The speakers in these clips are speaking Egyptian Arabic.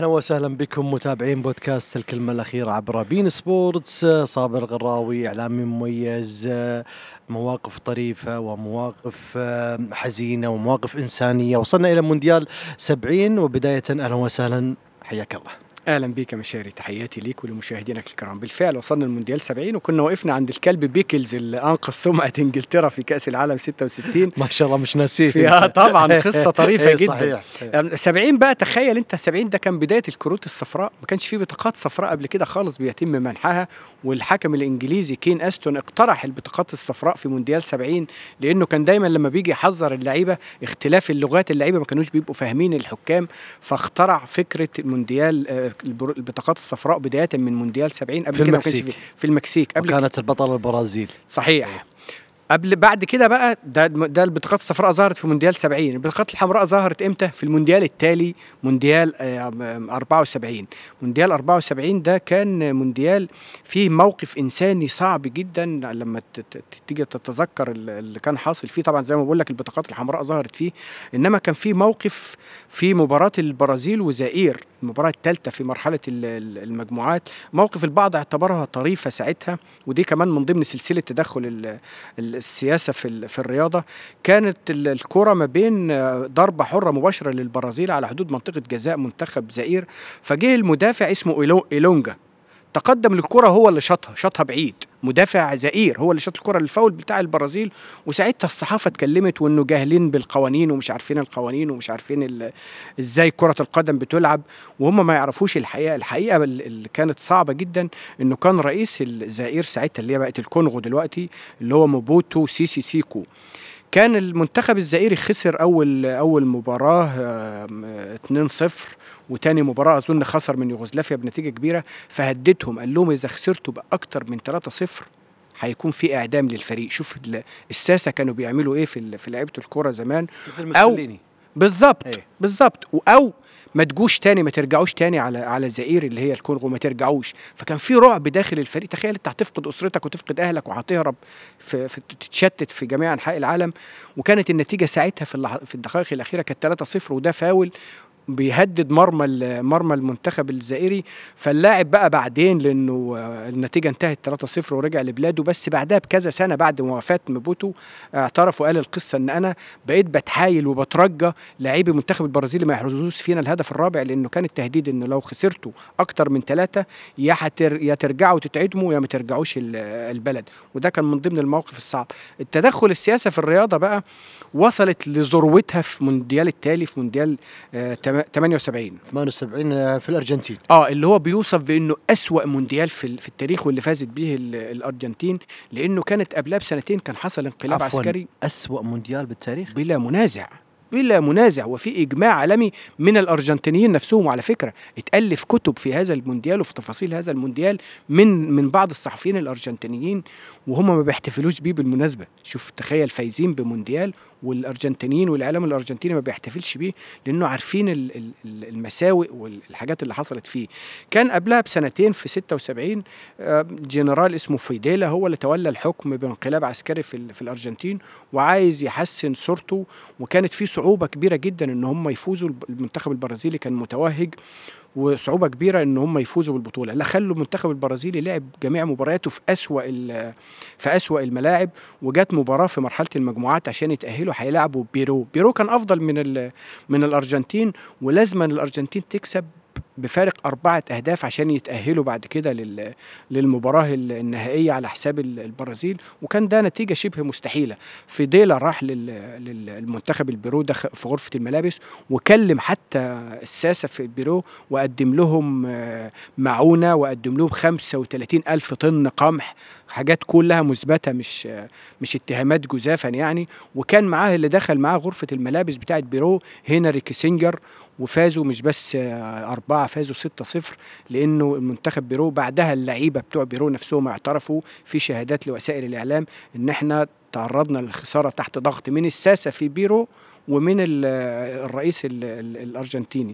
اهلا وسهلا بكم متابعين بودكاست الكلمه الاخيره عبر بين سبورتس صابر غراوي اعلامي مميز مواقف طريفه ومواقف حزينه ومواقف انسانيه وصلنا الى مونديال 70 وبدايه اهلا وسهلا حياك الله اهلا بك يا مشاري تحياتي ليك ولمشاهدينك الكرام بالفعل وصلنا المونديال 70 وكنا وقفنا عند الكلب بيكلز اللي انقذ سمعه انجلترا في كاس العالم 66 ما شاء الله مش ناسيه فيها طبعا قصه طريفه إيه، جدا صحيح صحيح. 70 بقى تخيل انت 70 ده كان بدايه الكروت الصفراء ما كانش فيه بطاقات صفراء قبل كده خالص بيتم منحها والحكم الانجليزي كين استون اقترح البطاقات الصفراء في مونديال 70 لانه كان دايما لما بيجي يحذر اللعيبه اختلاف اللغات اللعيبه ما كانوش بيبقوا فاهمين الحكام فاخترع فكره مونديال آه، البر- البطاقات الصفراء بدايه من مونديال 70 قبل في كده ما كانش المكسيك. فيه في المكسيك قبل وكانت البطله البرازيل صحيح قبل بعد كده بقى ده ده البطاقات الصفراء ظهرت في مونديال 70 البطاقات الحمراء ظهرت امتى في المونديال التالي مونديال آه، آم، 74 مونديال 74 ده كان مونديال فيه موقف انساني صعب جدا لما ت- ت- تيجي تتذكر ال- اللي كان حاصل فيه طبعا زي ما بقول لك البطاقات الحمراء ظهرت فيه انما كان في موقف في مباراه البرازيل وزائر المباراه الثالثه في مرحله ال- ال- المجموعات موقف البعض اعتبرها طريفه ساعتها ودي كمان من ضمن سلسله تدخل ال- ال- السياسه في ال- في الرياضه كانت ال- الكره ما بين آه، ضربه حره مباشره للبرازيل على حدود منطقه جزاء منتخب زئير فجه المدافع اسمه إيلو- ايلونجا تقدم للكره هو اللي شاطها شاطها بعيد مدافع زئير هو اللي شاط الكره للفاول بتاع البرازيل وساعتها الصحافه اتكلمت وانه جاهلين بالقوانين ومش عارفين القوانين ومش عارفين ال- ازاي كره القدم بتلعب وهم ما يعرفوش الحقيقه الحقيقه ال- اللي كانت صعبه جدا انه كان رئيس الجزائر ساعتها اللي هي بقت الكونغو دلوقتي اللي هو موبوتو سيسي سيكو كان المنتخب الجزائري خسر اول اول مباراه آم، آه، 2-0 وتاني مباراه اظن خسر من يوغوسلافيا بنتيجه كبيره فهددهم قال لهم اذا خسرتوا باكتر من 3-0 هيكون في اعدام للفريق شوف ال- الساسه كانوا بيعملوا ايه في ال- في لعيبه الكوره زمان مثل أو- مسليني بالظبط إيه. بالظبط و- او ما تجوش تاني ما ترجعوش تاني على على الجزائر اللي هي الكونغو ما ترجعوش فكان في رعب داخل الفريق تخيل انت هتفقد اسرتك وتفقد اهلك وهتهرب في, في تتشتت في جميع انحاء العالم وكانت النتيجه ساعتها في اللح- في الدقائق الاخيره كانت 3-0 وده فاول بيهدد مرمى ال- مرمى المنتخب الجزائري فاللاعب بقى بعدين لانه آه، النتيجه انتهت 3-0 ورجع لبلاده بس بعدها بكذا سنه بعد وفاه مبوتو اعترف وقال القصه ان انا بقيت بتحايل وبترجى لاعبي المنتخب البرازيلي ما يحرزوش فينا الهدف الرابع لانه كان التهديد انه لو خسرتوا اكتر من ثلاثه يا هتر يا ترجعوا تتعدموا يا ما ترجعوش ال- البلد وده كان من ضمن المواقف الصعب التدخل السياسي في الرياضه بقى وصلت لذروتها في مونديال التالي في مونديال آه، تم- 78 78 في الارجنتين اه اللي هو بيوصف بانه اسوا مونديال في ال- في التاريخ واللي فازت به ال- الارجنتين لانه كانت قبلها بسنتين كان حصل انقلاب عفواً. عسكري أسوأ مونديال بالتاريخ بلا منازع بلا منازع وفي اجماع عالمي من الارجنتينيين نفسهم وعلى فكره اتالف كتب في هذا المونديال وفي تفاصيل هذا المونديال من من بعض الصحفيين الارجنتينيين وهم ما بيحتفلوش بيه بالمناسبه شوف تخيل فايزين بمونديال والارجنتينيين والاعلام الارجنتيني ما بيحتفلش بيه لانه عارفين ال- ال- ال- المساوئ والحاجات اللي حصلت فيه كان قبلها بسنتين في 76 آه، جنرال اسمه فيديلا هو اللي تولى الحكم بانقلاب عسكري في ال- في الارجنتين وعايز يحسن صورته وكانت في صعوبه كبيره جدا ان هم يفوزوا الب- المنتخب البرازيلي كان متوهج وصعوبه كبيره ان هم يفوزوا بالبطوله لا خلوا المنتخب البرازيلي لعب جميع مبارياته في اسوا ال- في اسوا الملاعب وجات مباراه في مرحله المجموعات عشان يتاهلوا هيلعبوا بيرو بيرو كان افضل من ال- من الارجنتين ولازما الارجنتين تكسب بفارق أربعة أهداف عشان يتأهلوا بعد كده لل- للمباراة ال- النهائية على حساب ال- البرازيل وكان ده نتيجة شبه مستحيلة فيديلا راح لل- للمنتخب البيرو ده خ- في غرفة الملابس وكلم حتى الساسة في البيرو وقدم لهم آه، معونة وقدم لهم 35 ألف طن قمح حاجات كلها مثبتة مش آه، مش اتهامات جزافا يعني وكان معاه اللي دخل معاه غرفة الملابس بتاعت بيرو هنري كيسنجر وفازوا مش بس آه، أربعة فازوا 6-0 لأنه المنتخب بيرو بعدها اللعيبة بتوع بيرو نفسهم اعترفوا في شهادات لوسائل الإعلام إن إحنا تعرضنا للخسارة تحت ضغط من الساسة في بيرو ومن ال- الرئيس ال- ال- الأرجنتيني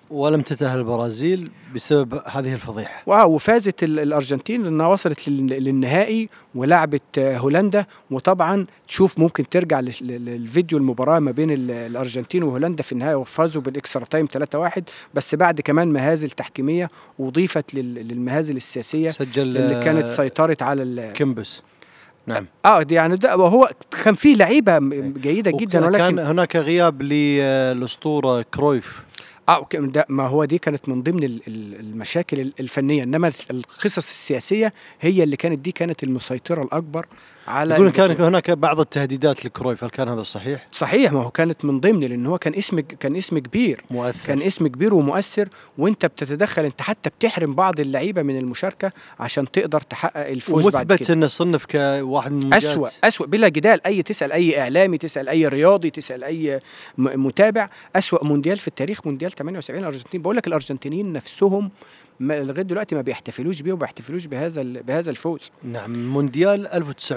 ولم تتأهل البرازيل بسبب هذه الفضيحة واو وفازت ال- الارجنتين لانها وصلت لل- للنهائي ولعبت آه، هولندا وطبعا تشوف ممكن ترجع لل- لل- للفيديو المباراه ما بين ال- الارجنتين وهولندا في النهايه وفازوا بالاكسترا تايم 3-1 بس بعد كمان مهازل تحكيميه وضيفت لل- للمهازل السياسيه سجل اللي كانت آه، سيطرت على ال- كيمبس نعم اه دي يعني ده وهو كان فيه لعيبه م- جيده جدا وكان ولكن هناك غياب للأسطورة كرويف اه وك- ده ما هو دي كانت من ضمن ال- ال- المشاكل ال- الفنيه انما القصص السياسيه هي اللي كانت دي كانت المسيطره الاكبر على يقولون كان البطولة. هناك بعض التهديدات لكرويف هل كان هذا صحيح؟ صحيح ما هو كانت من ضمن لان هو كان اسم كان اسم كبير مؤثر كان اسم كبير ومؤثر وانت بتتدخل انت حتى بتحرم بعض اللعيبه من المشاركه عشان تقدر تحقق الفوز بعد ومثبت كده انه صنف كواحد من المنجات أسوأ أسوأ بلا جدال أي تسأل أي إعلامي تسأل أي رياضي تسأل أي م- متابع أسوأ مونديال في التاريخ مونديال 78 الأرجنتين بقول لك الأرجنتينيين نفسهم ما- لغايه دلوقتي ما بيحتفلوش بيه وما بيحتفلوش بهذا ال- بهذا الفوز نعم مونديال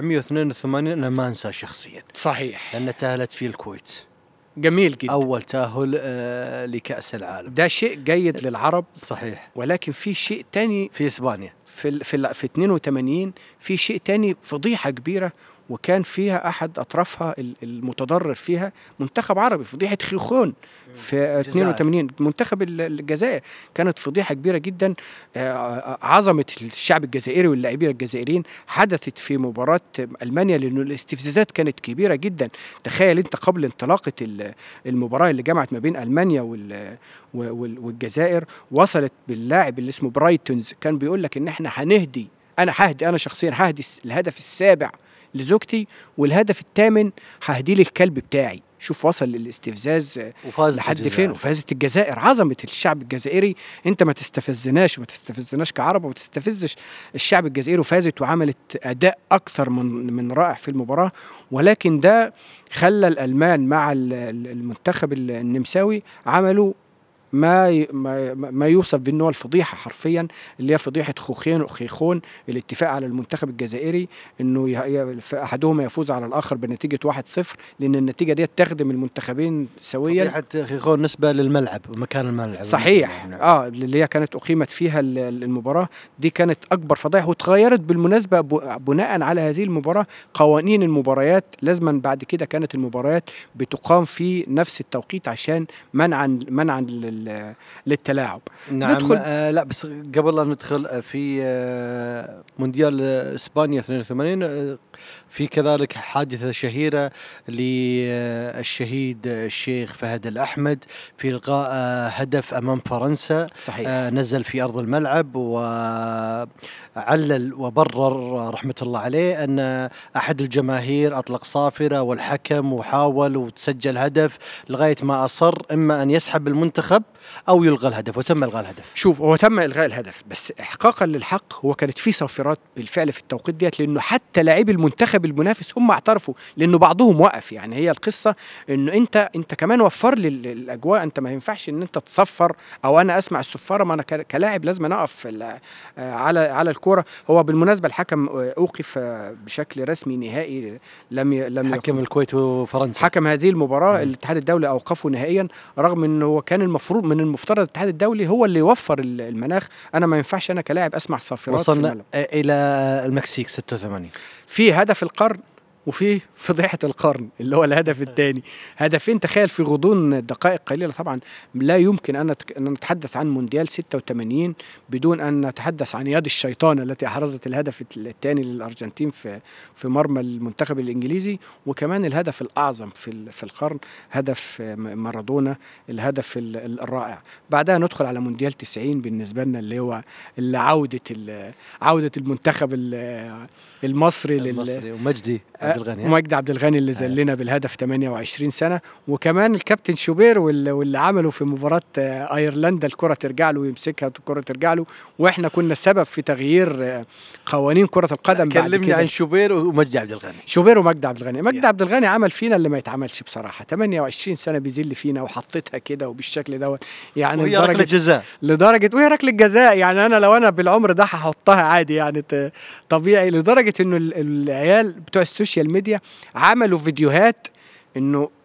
1982 انا ما انساه شخصيا صحيح لان تاهلت فيه الكويت جميل جدا اول تاهل آه لكاس العالم ده شيء جيد للعرب صحيح ولكن في شيء تاني في اسبانيا في ال في ال في 82 في شيء تاني فضيحه كبيره وكان فيها احد اطرافها ال- المتضرر فيها منتخب عربي فضيحه خيخون في الجزائر. 82 منتخب ال- الجزائر كانت فضيحه كبيره جدا آه، عظمه الشعب الجزائري واللاعبين الجزائريين حدثت في مباراه المانيا لانه الاستفزازات كانت كبيره جدا تخيل انت قبل انطلاقه ال- المباراه اللي جمعت ما بين المانيا وال- وال- والجزائر وصلت باللاعب اللي اسمه برايتونز كان بيقول لك ان احنا هنهدي انا ههدي انا شخصيا ههدي الس- الهدف السابع لزوجتي والهدف الثامن ههديه للكلب بتاعي شوف وصل للاستفزاز آه، وفاز لحد فين وفازت الجزائر عظمه الشعب الجزائري انت ما تستفزناش وما تستفزناش كعرب وما تستفزش الشعب الجزائري وفازت وعملت اداء اكثر من من رائع في المباراه ولكن ده خلى الالمان مع ال- ال- المنتخب ال- النمساوي عملوا ما ي- ما ما يوصف بانه هو الفضيحه حرفيا اللي هي فضيحه خوخين وخيخون الاتفاق على المنتخب الجزائري انه ي- ي- ف- احدهما يفوز على الاخر بنتيجه 1-0 لان النتيجه دي تخدم المنتخبين سويا فضيحة خيخون بالنسبة للملعب ومكان الملعب صحيح نعم. اه اللي هي كانت اقيمت فيها ال- ال- المباراه دي كانت اكبر فضائح وتغيرت بالمناسبه ب- بناء على هذه المباراه قوانين المباريات لازما بعد كده كانت المباريات بتقام في نفس التوقيت عشان منعا منعا لل- للتلاعب نعم ندخل- آه لا بس قبل لا ندخل آه، في آه مونديال آه، اسبانيا 82 آه في كذلك حادثة شهيرة للشهيد الشيخ فهد الأحمد في إلغاء آه، هدف أمام فرنسا صحيح آه، نزل في أرض الملعب وعلل وبرر رحمة الله عليه أن أحد الجماهير أطلق صافرة والحكم وحاول وتسجل هدف لغاية ما أصر إما أن يسحب المنتخب أو يلغى الهدف وتم إلغاء الهدف شوف هو تم الغاء الهدف بس احقاقا للحق هو كانت في صافرات بالفعل في التوقيت ديت لانه حتى لاعبي المنتخب المنافس هم اعترفوا لانه بعضهم وقف يعني هي القصه انه انت انت كمان وفر لي ال- الاجواء انت ما ينفعش ان انت تصفر او انا اسمع الصفاره ما انا ك- كلاعب لازم أنا اقف في ال- آه، على على الكوره هو بالمناسبه الحكم آه، اوقف آه، بشكل رسمي نهائي لم ي- لم حكم يكن- الكويت وفرنسا حكم هذه المباراة مم. الاتحاد الدولي أوقفه نهائيا رغم أنه هو كان المفروض من المفترض الاتحاد الدولي هو اللي يوفر ال- المناخ أنا ما ينفعش أنا كلاعب أسمع صافرات في وصلنا الملعب آه، إلى المكسيك 86 في هدف القرن وفي فضيحة القرن اللي هو الهدف الثاني هدفين تخيل في غضون دقائق قليلة طبعا لا يمكن أن نتك- أن نتحدث عن مونديال 86 بدون أن نتحدث عن يد الشيطان التي أحرزت الهدف الثاني للأرجنتين في في مرمى المنتخب الإنجليزي وكمان الهدف الأعظم في ال- في القرن هدف م- مارادونا الهدف ال- ال- الرائع بعدها ندخل على مونديال 90 بالنسبة لنا اللي هو اللي عودة ال- عودة المنتخب ال- المصري لل المصري ومجدي آه، عبد الغني ها؟ ومجدي عبد الغني اللي آه. زلنا بالهدف 28 سنه وكمان الكابتن شوبير واللي, واللي عمله في مباراه آه، ايرلندا الكره ترجع له ويمسكها الكره ترجع له واحنا كنا السبب في تغيير آه، قوانين كره القدم بعد كلمني كده عن شوبير ومجدي عبد الغني شوبير ومجدي عبد الغني مجدي يا. عبد الغني عمل فينا اللي ما يتعملش بصراحه 28 سنه بيذل فينا وحطيتها كده وبالشكل دوت يعني وهي ركلة لدرجه جزاء لدرجه وهي ركله جزاء يعني انا لو انا بالعمر ده هحطها عادي يعني ت- طبيعي لدرجه انه ال- العيال بتوع السوشيال ميديا عملوا فيديوهات انه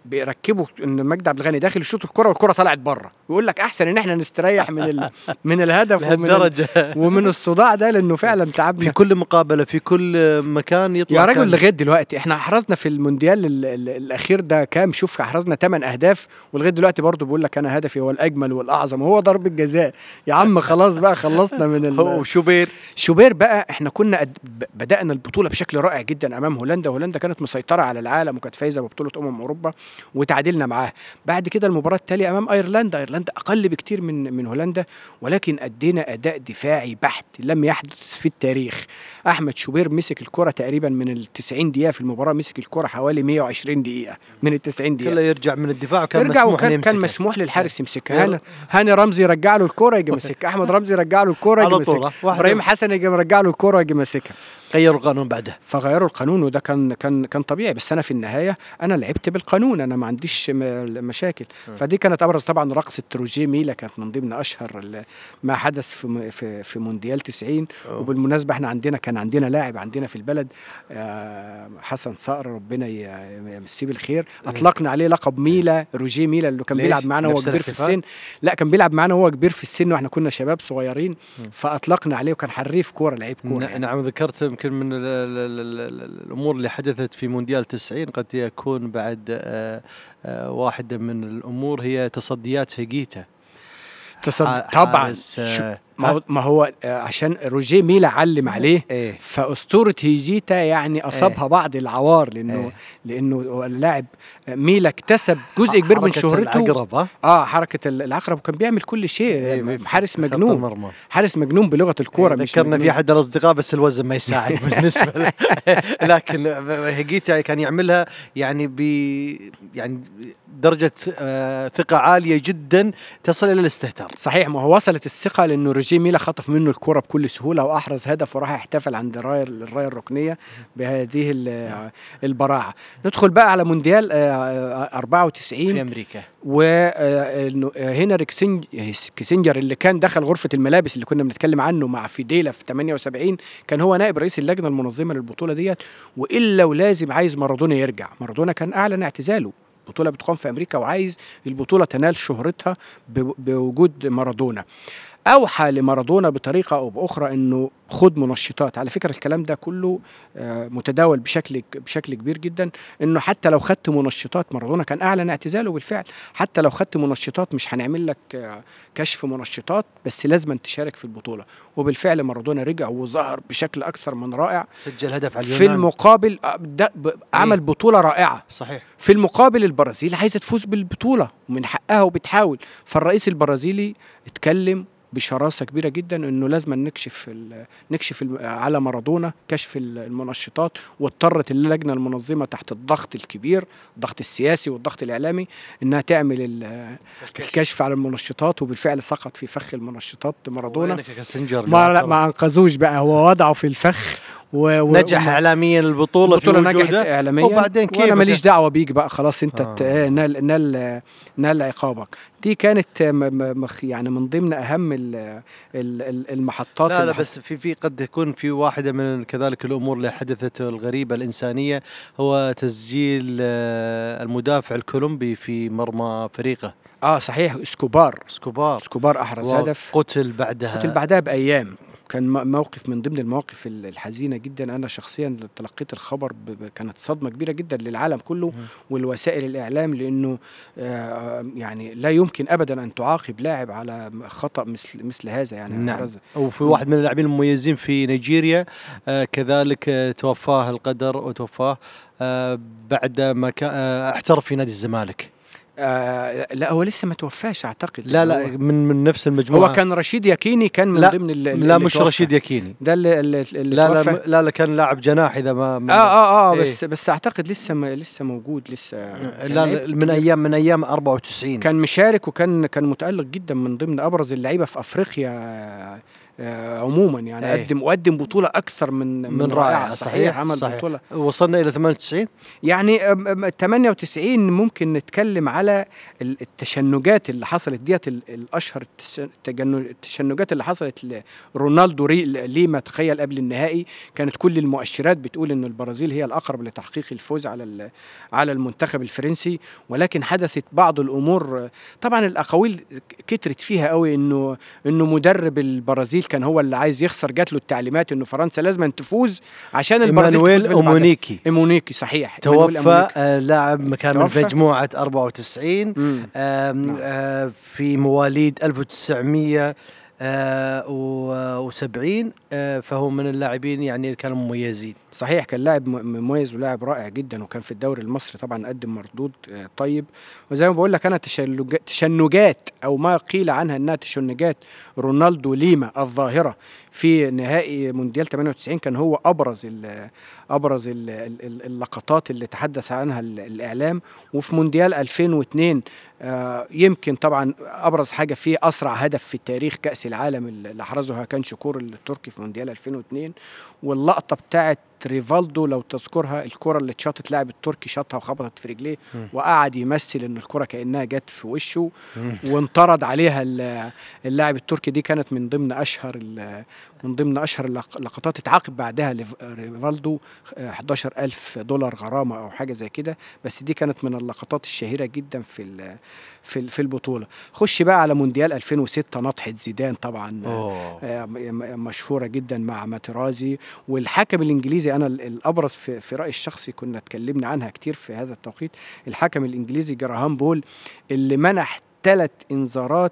بيركبوا ان مجدي عبد الغني داخل يشوط الكره والكره طلعت بره يقول لك احسن ان احنا نستريح من ال... من الهدف ومن ال... لهالدرجه ومن الصداع ده لانه فعلا في تعبنا كل مقابله في كل مكان يطلع يا راجل كان- لغايه دلوقتي احنا حرزنا في المونديال ال ال الاخير ده كام شوف حرزنا 8 اهداف ولغايه دلوقتي برضه بيقول لك انا هدفي هو الاجمل والاعظم وهو ضربه جزاء يا عم خلاص بقى خلصنا من ال... هو شوبير شوبير بقى احنا كنا قد ب- بدأنا البطولة بشكل رائع جدا أمام هولندا، هولندا كانت مسيطرة على العالم وكانت فايزة ببطولة أمم أوروبا وتعادلنا معاها، بعد كده المباراة التالية أمام أيرلندا، أيرلندا أقل بكتير من من هولندا ولكن أدينا أداء دفاعي بحت لم يحدث في التاريخ، أحمد شوبير مسك الكرة تقريبا من ال 90 دقيقة في المباراة مسك الكرة حوالي 120 دقيقة من ال 90 دقيقة كله يرجع من الدفاع وكان يرجع مسموح وكان إنه كان يمسكها. مسموح للحارس يمسكها ير- هاني هاني رمزي يرجع له الكرة يجي ماسكها أحمد رمزي يرجع له الكرة يجي على ماسكها طول واحد ابراهيم حسن يجي مرجع له الكرة يجي ماسكها غيروا القانون بعده فغيروا القانون وده كان كان كان طبيعي بس انا في النهايه انا لعبت بالقانون انا ما عنديش م- مشاكل م. فدي كانت ابرز طبعا رقصه روجيه ميلا كانت من ضمن اشهر ال- ما حدث في م- في, في مونديال 90 وبالمناسبه احنا عندنا كان عندنا لاعب عندنا في البلد آه، حسن صقر ربنا ي- يمسيه بالخير اطلقنا عليه لقب ميلا روجيه ميلا اللي كان ليش؟ بيلعب معانا وهو نفس كبير في الاحتفال؟ السن لا كان بيلعب معانا وهو كبير في السن واحنا كنا شباب صغيرين م. فاطلقنا عليه وكان حريف كوره لعيب كوره ن- يعني. نعم ذكرت يمكن من ال ال ال ال ال الامور اللي حدثت في مونديال 90 قد يكون بعد آه، آه، واحده من الامور هي تصديات هيجيتا تصد... ح- طبعا حارس، شو- آه، ما هو ما هو آه، عشان روجيه ميلا علم عليه ايه فاسطوره هيجيتا يعني اصابها بعض العوار لانه إيه. لانه هو اللاعب آه، ميلا اكتسب جزء كبير من حركة شهرته العقرب ها اه حركه ال- العقرب وكان بيعمل كل شيء إيه، آه، في- حارس في خط مجنون المرمى. حارس مجنون بلغه الكوره مش ذكرنا في مجنون. احد الاصدقاء بس الوزن ما يساعد بالنسبه له لكن هيجيتا كان يعملها يعني ب يعني درجه آه، ثقه عاليه جدا تصل الى الاستهتار صحيح ما هو وصلت الثقه لانه روجيه ميلا خطف منه الكره بكل سهوله واحرز هدف وراح يحتفل عند الرايه الرايه الركنيه بهذه ال- البراعه ندخل بقى على مونديال آه، آه، 94 في امريكا وهنري كيسنجر اللي كان دخل غرفه الملابس اللي كنا بنتكلم عنه مع فيديلا في 78 كان هو نائب رئيس اللجنه المنظمه للبطوله ديت والا ولازم عايز مارادونا يرجع مارادونا كان اعلن اعتزاله البطوله بتقام في امريكا وعايز البطوله تنال شهرتها ب- بوجود مارادونا اوحى لمارادونا بطريقه او باخرى انه خد منشطات على فكره الكلام ده كله آه، متداول بشكل بشكل كبير جدا انه حتى لو خدت منشطات مارادونا كان اعلن اعتزاله بالفعل حتى لو خدت منشطات مش هنعمل لك آه، كشف منشطات بس لازم تشارك في البطوله وبالفعل مارادونا رجع وظهر بشكل اكثر من رائع سجل هدف على في اليونان المقابل آه، ده ب- عمل بطوله رائعه صحيح في المقابل البرازيل عايزه تفوز بالبطوله ومن حقها وبتحاول فالرئيس البرازيلي اتكلم بشراسه كبيره جدا انه لازم نكشف ال- نكشف ال- على مارادونا كشف ال- المنشطات واضطرت اللجنه المنظمه تحت الضغط الكبير الضغط السياسي والضغط الاعلامي انها تعمل ال- الكشف على المنشطات وبالفعل سقط في فخ المنشطات مارادونا وينك يا كاسنجر ما لا لا ما انقذوش بقى هو وضعه في الفخ و... و- نجح وما- اعلاميا البطوله في البطوله نجحت وجوده اعلاميا وبعدين كيف وانا ماليش دعوه بيك بقى خلاص انت آه. آه. نال نال نال عقابك دي كانت م- م- مخ- يعني من ضمن اهم ال- ال- ال- المحطات لا لا اللي حص- بس في في قد يكون في واحده من كذلك الامور اللي حدثت الغريبه الانسانيه هو تسجيل آه، المدافع الكولومبي في مرمى فريقه اه صحيح اسكوبار سكوبار اسكوبار احرز هدف قتل بعدها قتل بعدها بايام كان م- موقف من ضمن المواقف ال- الحزينه جدا انا شخصيا تلقيت الخبر ب- ب- كانت صدمه كبيره جدا للعالم كله مم. والوسائل الاعلام لانه آه، يعني لا يمكن ابدا ان تعاقب لاعب على خطا مثل مثل هذا يعني نعم. أحرز- وفي واحد من اللاعبين المميزين في نيجيريا آه، كذلك آه، توفاه القدر وتوفاه آه، بعد ما كان آه، احترف في نادي الزمالك آه لا هو لسه ما توفاش اعتقد لا لا هو, من من نفس المجموعه هو كان رشيد يكيني كان من لا، ضمن ال- ال- لا اللي مش توفى. رشيد يكيني ده اللي, اللي, اللي لا توفى. لا لا لا كان لاعب جناح اذا ما اه اه اه إيه. بس بس اعتقد لسه ما لسه موجود لسه كان لا لعيب لا من ايام من ايام 94 كان مشارك وكان كان متألق جدا من ضمن ابرز اللعيبه في افريقيا آآ عمومًا يعني أيوه. قدّم وقدّم بطولة أكثر من من رائعة، صحيح، صحيح، عمل صحيح. بطولة وصلنا إلى 98 يعني آمم، آمم 98 ممكن نتكلم على ال التشنجات اللي حصلت ديّة ال الأشهر التش التجن التشنجات اللي حصلت لرونالدو ري ليما تخيل قبل النهائي كانت كل المؤشرات بتقول إن البرازيل هي الأقرب لتحقيق الفوز على ال على المنتخب الفرنسي، ولكن حدثت بعض الأمور طبعًا الأقاويل ك كترت فيها أوي إنه إنه مدرب البرازيل كان هو اللي عايز يخسر، جات له التعليمات إنه فرنسا لازمًا تفوز عشان البرازيل تفوز إيمانويل باللي بعدها. أومونيكي إيمونيكي صحيح إيمانويل توفى إيمونيكي. آآ لاعب كان من توفى؟ مجموعة 94 إمم. آمم نعم. آآ في مواليد 1900 آآ و و70 آآ فهو من اللاعبين يعني اللي كانوا مميزين. صحيح كان لاعب م مميز ولاعب رائع جدًا، وكان في الدوري المصري طبعًا قدّم مردود آآ طيب، وزي ما باقول لك أنا تشلج تشنجات أو ما قيل عنها إنها تشنجات رونالدو ليما الظاهرة في نهائي مونديال 98 كان هو أبرز ال أبرز ال ال ال اللقطات اللي تحدث عنها ال الإعلام، وفي مونديال 2002 آآ يمكن طبعًا أبرز حاجة فيه أسرع هدف في تاريخ كأس العالم ال اللي أحرزه هاكان شكور التركي في مونديال 2002 واللقطة بتاعة ريفالدو لو تذكرها الكرة اللي اتشاطت لاعب التركي شاطها وخبطت في رجليه، إمم. وقعد يمثل إن الكرة كأنها جات في وشه، إمم. وانطرد عليها ال اللاعب التركي دي كانت من ضمن أشهر ال من ضمن أشهر اللق اللقطات اتعاقب بعدها ليف ريفالدو آآ 11.000$ غرامة أو حاجة زي كده، بس دي كانت من اللقطات الشهيرة جدًا في ال في ال في البطولة. خش بقى على مونديال 2006 نطحة زيدان طبعًا أوه! آآ م م مشهورة جدًا مع ماتيرازي، والحكم الإنجليزي أنا ال الأبرز في في رأيي الشخصي كنا اتكلمنا عنها كتير في هذا التوقيت، الحكم الإنجليزي جراهام بول اللي منح 3 إنذارات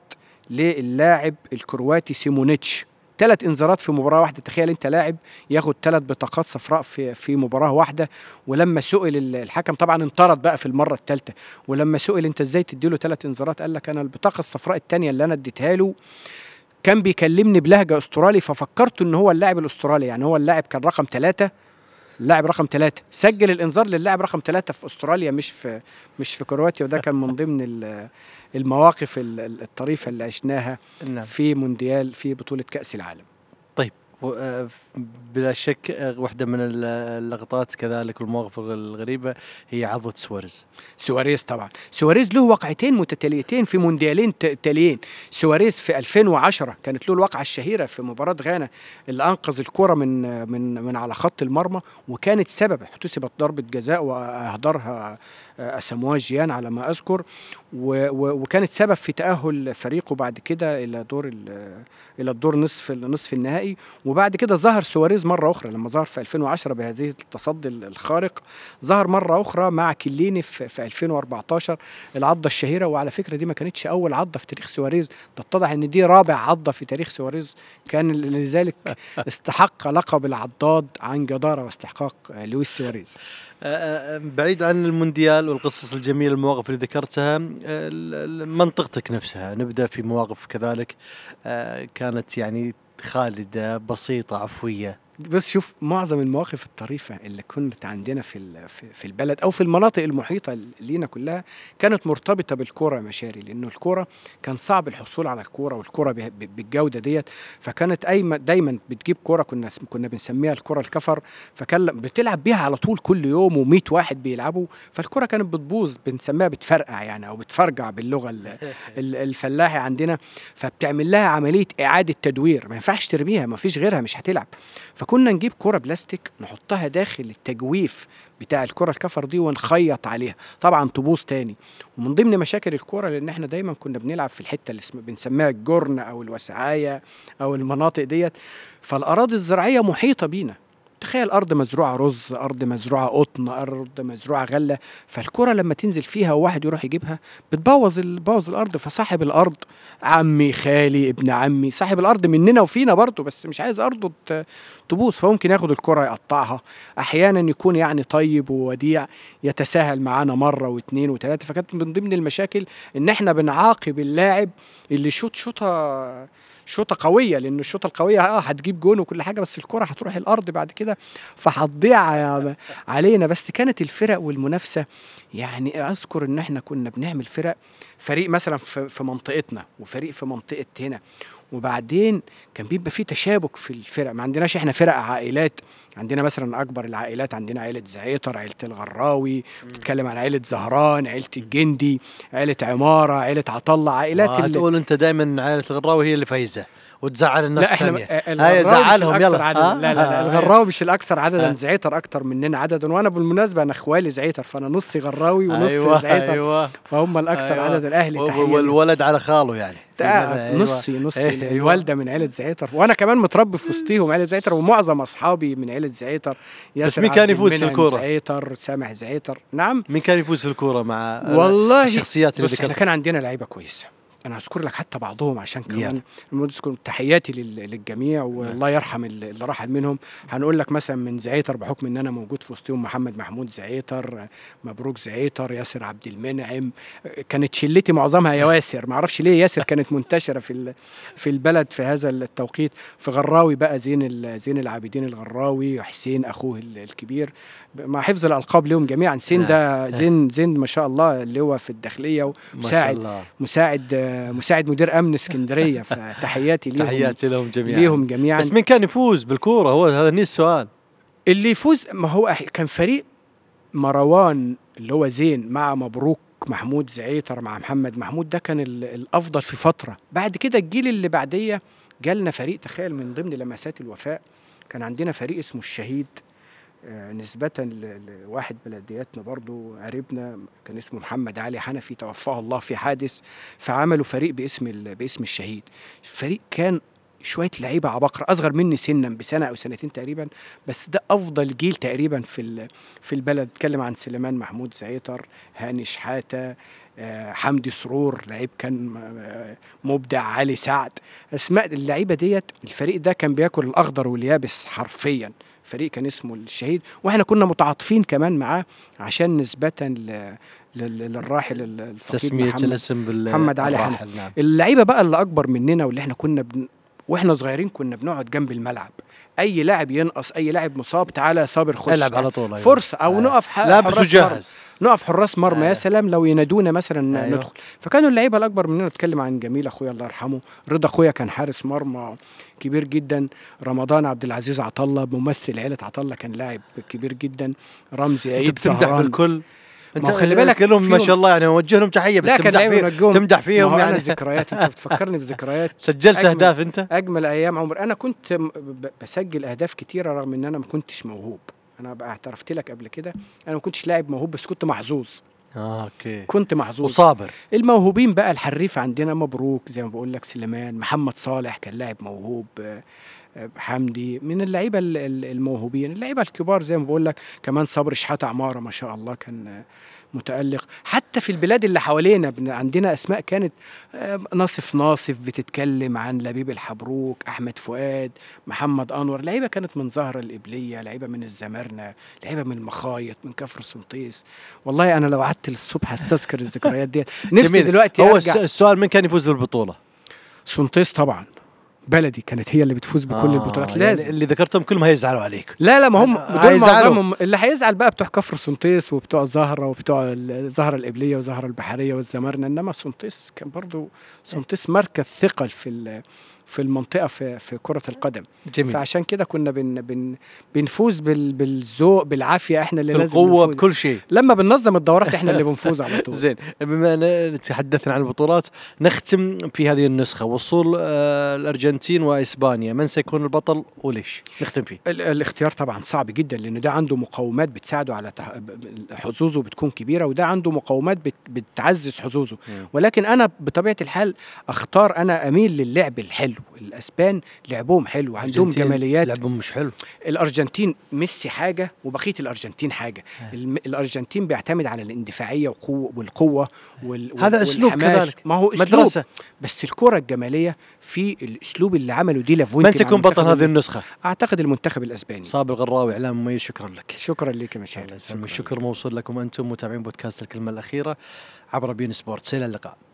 للاعب الكرواتي سيمونيتش، 3 إنذارات في مباراة واحدة، تخيل أنت لاعب ياخد 3 بطاقات صفراء في في مباراة واحدة، ولمّا سُئل ال الحكم طبعًا انطرد بقى في المرة التالتة، ولمّا سُئل أنت إزاي تدّي له 3 إنذارات قال لك أنا البطاقة الصفراء التانية اللي أنا اديتها له كان بيكلمني بلهجة أسترالي ففكرته إن هو اللاعب الأسترالي، يعني هو اللاعب كان رقم 3 اللاعب رقم 3 سجل الإنذار للاعب رقم 3 في أستراليا مش في مش في كرواتيا، وده كان من ضمن ال المواقف ال ال الطريفة اللي عشناها نعم. في مونديال في بطولة كأس العالم. و آآ ف بلا شك آآ واحدة من ال اللقطات كذلك والمواقف الغ الغريبة هي عضة سواريز. سواريز طبعًا، سواريز له وقعتين متتاليتين في مونديالين ت تاليين، سواريز في 2010 كانت له الوقعة الشهيرة في مباراة غانا اللي أنقذ الكرة من من من على خط المرمى، وكانت سبب احتسبت ضربة جزاء وأهدرها آآ أساموا جيان على ما أذكر، و و وكانت سبب في تأهل فريقه بعد كده إلى دور ال إلى الدور نصف ال نصف النهائي، وبعد كده ظهر سواريز مرة أخرى لمّا ظهر في 2010 بهذه التصدي ال الخارق، ظهر مرة أخرى مع كيليني في في 2014 العضة الشهيرة، وعلى فكرة دي ما كانتش أول عضة في تاريخ سواريز، ده اتضح إن دي رابع عضة في تاريخ سواريز، كان ل لذلك استحق لقب العضاد عن جدارة واستحقاق لويس سواريز. آآ بعيد عن المونديال والقصص الجميلة المواقف اللي ذكرتها ال ال منطقتك نفسها، نبدأ في مواقف كذلك آآ كانت يعني خالدة، بسيطة، عفوية. بُص شوف معظم المواقف الطريفة اللي كانت عندنا في ال في في البلد أو في المناطق المحيطة ل لينا كلها، كانت مرتبطة بالكورة يا مشاري، لإنه الكورة كان صعب الحصول على الكورة والكورة به ب بالجودة ديّة، فكانت قايمة دايمًا بتجيب كورة كنا س كنا بنسميها الكورة الكفر، فكان ل بتلعب بيها على طول كل يوم و100 واحد بيلعبوا، فالكورة كانت بتبوظ بنسميها بتفرقع يعني أو بتفرجع باللغة ال ال الفلاحي عندنا، فبتعمل لها عملية إعادة تدوير، ما ينفعش ترميها ما فيش غيرها مش هتلعب، فكنا نجيب كورة بلاستيك نحطها داخل التجويف بتاع الكورة الكفر دي ونخيّط عليها، طبعًا تبوظ تاني، ومن ضمن مشاكل الكورة لإن إحنا دايمًا كنا بنلعب في الحتة اللي اسم بنسميها الجُرن أو الوسعاية أو المناطق ديّة، فالأراضي الزراعية محيطة بينا، تخيل أرض مزروعة رز، أرض مزروعة قطن، أرض مزروعة غلة، فالكورة لمّا تنزل فيها وواحد يروح يجيبها بتبوظ ال بتبوظ الأرض، فصاحب الأرض عمي، خالي، ابن عمي، صاحب الأرض مننا وفينا برضه، بس مش عايز أرضه ت تبوظ، فممكن ياخد الكورة يقطعها، أحيانًا يكون يعني طيب ووديع يتساهل معانا مرة و2 و3 فكانت من ضمن المشاكل إن إحنا بنعاقب اللاعب اللي يشوط شوطة شوطة قوية، لإن الشوطة القوية آه هتجيب جون وكل حاجة، بس الكورة هتروح الأرض بعد كده فهتضيع ع علينا، بس كانت الفرق والمنافسة يعني أذكر إن إحنا كنا بنعمل فرق، فريق مثلًا في في منطقتنا وفريق في منطقة هنا، وبعدين كان بيبقى في تشابك في الفرق ما عندناش احنا فرق عائلات عندنا مثلا اكبر العائلات عندنا عائله زعيطر عائله الغراوي بتتكلم عن عائله زهران عائله الجندي عائله عماره عائله عطله عائلات آه اللي تقول انت دائما عائله الغراوي هي اللي فايزه وتزعل الناس لا احنا الثانيه آه، هاي الغراوي مش زعلهم، الأكثر يلا. عددا ها؟ لا لا لا ها. الغراوي مش الاكثر عددا ها. زعيتر اكتر مننا عددا وانا بالمناسبه انا اخوالي زعيتر فانا نصي غراوي ونص ايوه زعيتر ايوه فهم الاكثر أيوة. عددا اهلي و- تحيه ليهم. والولد على خاله يعني آه، أيوة. نصي نصي أيوة. الوالده من عيله زعيتر وانا كمان متربي في وسطيهم عيله زعيتر ومعظم اصحابي من عيله زعيتر ياسر مين كان عبد يفوز في المنعم الكورة؟ زعيتر سامح زعيتر نعم مين كان يفوز في الكوره مع والله الشخصيات اللي بص احنا ذكرتها كان عندنا لعيبه كويسه انا هذكر لك حتى بعضهم عشان كمان يلا. المذكر تحياتي لل- للجميع والله يرحم ال- اللي راح منهم هنقول لك مثلا من زعيتر بحكم ان انا موجود في وسطهم محمد محمود زعيتر مبروك زعيتر ياسر عبد المنعم كانت شلتي معظمها يواسر ما اعرفش ليه ياسر كانت منتشره في ال- في البلد في هذا التوقيت في غراوي بقى زين ال- زين العابدين الغراوي وحسين اخوه ال- الكبير مع حفظ الالقاب لهم جميعا سين ده زين زين ما شاء الله اللي هو في الداخليه ما شاء مساعد الله مساعد آه، مساعد مدير امن اسكندريه فتحياتي ليهم تحياتي لهم جميعا ليهم جميعا بس مين كان يفوز بالكوره هو هذا ني السؤال اللي يفوز ما هو أح- كان فريق مروان اللي هو زين مع مبروك محمود زعيتر مع محمد محمود ده كان ال- الافضل في فتره بعد كده الجيل اللي بعديه جالنا فريق تخيل من ضمن لمسات الوفاء كان عندنا فريق اسمه الشهيد آه، نسبة ل- لواحد بلدياتنا برضو قريبنا كان اسمه محمد علي حنفي توفاه الله في حادث فعملوا فريق باسم ال- باسم الشهيد فريق كان شوية لعيبة عباقرة أصغر مني سنا بسنة أو سنتين تقريبا بس ده أفضل جيل تقريبا في ال- في البلد اتكلم عن سليمان محمود زعيتر هاني شحاتة آه، حمدي سرور لعيب كان آه، مبدع علي سعد اسماء اللعيبه ديت الفريق ده كان بياكل الاخضر واليابس حرفيا فريق كان اسمه الشهيد واحنا كنا متعاطفين كمان معاه عشان نسبه ل... لل- للراحل ال- الفقيد تسميه محمد الاسم بال محمد علي الراحل، نعم اللعيبه بقى اللي اكبر مننا واللي احنا كنا بن... واحنا صغيرين كنا بنقعد جنب الملعب اي لاعب ينقص اي لاعب مصاب تعالى يا صابر خش العب على طول أيوة. فرصه او آه. نقف ح... لابس حراس مرمى. وجاهز نقف حراس مرمى آه. يا سلام لو ينادونا مثلا أيوة. ندخل فكانوا اللعيبه الاكبر مننا اتكلم عن جميل اخويا الله يرحمه رضا اخويا كان حارس مرمى كبير جدا رمضان عبد العزيز عطله ممثل عيله عطله كان لاعب كبير جدا رمزي انت عيد بتمدح زهران بالكل انت ما هو خلي بالك كلهم ما فيهم- شاء الله يعني اوجه لهم تحيه بس لا كان تمدح لعيبه فيهم نجوم تمدح ما فيهم هو انا يعني ذكريات انت بتفكرني بذكريات سجلت أجمل. اهداف انت اجمل ايام عمر انا كنت م- ب- بسجل اهداف كتيره رغم ان انا ما كنتش موهوب انا بقى اعترفت لك قبل كده انا ما كنتش لاعب موهوب بس كنت محظوظ اه اوكي كنت محظوظ وصابر الموهوبين بقى الحريف عندنا مبروك زي ما بقول لك سليمان محمد صالح كان لاعب موهوب آه، آه، حمدي من اللعيبه ال- ال- الموهوبين اللعيبه الكبار زي ما بقول لك كمان صبري شحاته عماره ما شاء الله كان آه، متألق حتى في البلاد اللي حوالينا بن- عندنا اسماء كانت آه، ناصف ناصف بتتكلم عن لبيب الحبروك احمد فؤاد محمد انور لعيبه كانت من زهره القبليه لعيبه من الزمرنه لعيبه من المخايط من كفر سنطيس والله انا لو قعدت للصبح استذكر الذكريات ديت نفسي جميل. دلوقتي هو ارجع الس- السؤال من كان يفوز بالبطوله سنطيس طبعا بلدي كانت هي اللي بتفوز بكل آه، البطولات يعني لازم اللي ذكرتهم كلهم هيزعلوا عليك لا لا ما هم أنا- دول هيزعلوا. معظمهم اللي هيزعل بقى بتوع كفر سنطيس وبتوع زهره وبتوع ال- زهره القبليه وزهره البحريه والزمرنه انما سنطيس كان برضو سنطيس مركز ثقل في ال- في المنطقه في في كره القدم جميل فعشان كده كنا بن بن بنفوز بال بالذوق بالعافيه احنا اللي لازم بالقوه نفوز. بكل شيء لما بننظم الدورات احنا اللي بنفوز على طول زين بما ان تحدثنا عن البطولات نختم في هذه النسخه وصول آه، الارجنتين واسبانيا من سيكون البطل وليش نختم فيه ال- الاختيار طبعا صعب جدا لان ده عنده مقومات بتساعده على تح... ب- ب- حظوظه بتكون كبيره وده عنده مقومات بت... بتعزز حظوظه مم. ولكن انا بطبيعه الحال اختار انا اميل للعب الحلو الاسبان لعبهم حلو عندهم الأرجنتين جماليات لعبهم مش حلو الارجنتين ميسي حاجه وبقيه الارجنتين حاجه آه. الم... الارجنتين بيعتمد على الاندفاعيه وقوة والقوه وال... هذا وال- أسلوب والحماس. كذلك. ما هو اسلوب مدرسه بس الكره الجماليه في الاسلوب اللي عمله دي لافوينتي من سيكون مع بطل المنتخب هذه النسخه اعتقد المنتخب الاسباني صابر غراوي اعلام مميز شكرا لك شكرا لك يا الله مشاهد يسلمك الشكر موصول لكم انتم متابعين بودكاست الكلمه الاخيره عبر بين سبورتس الى اللقاء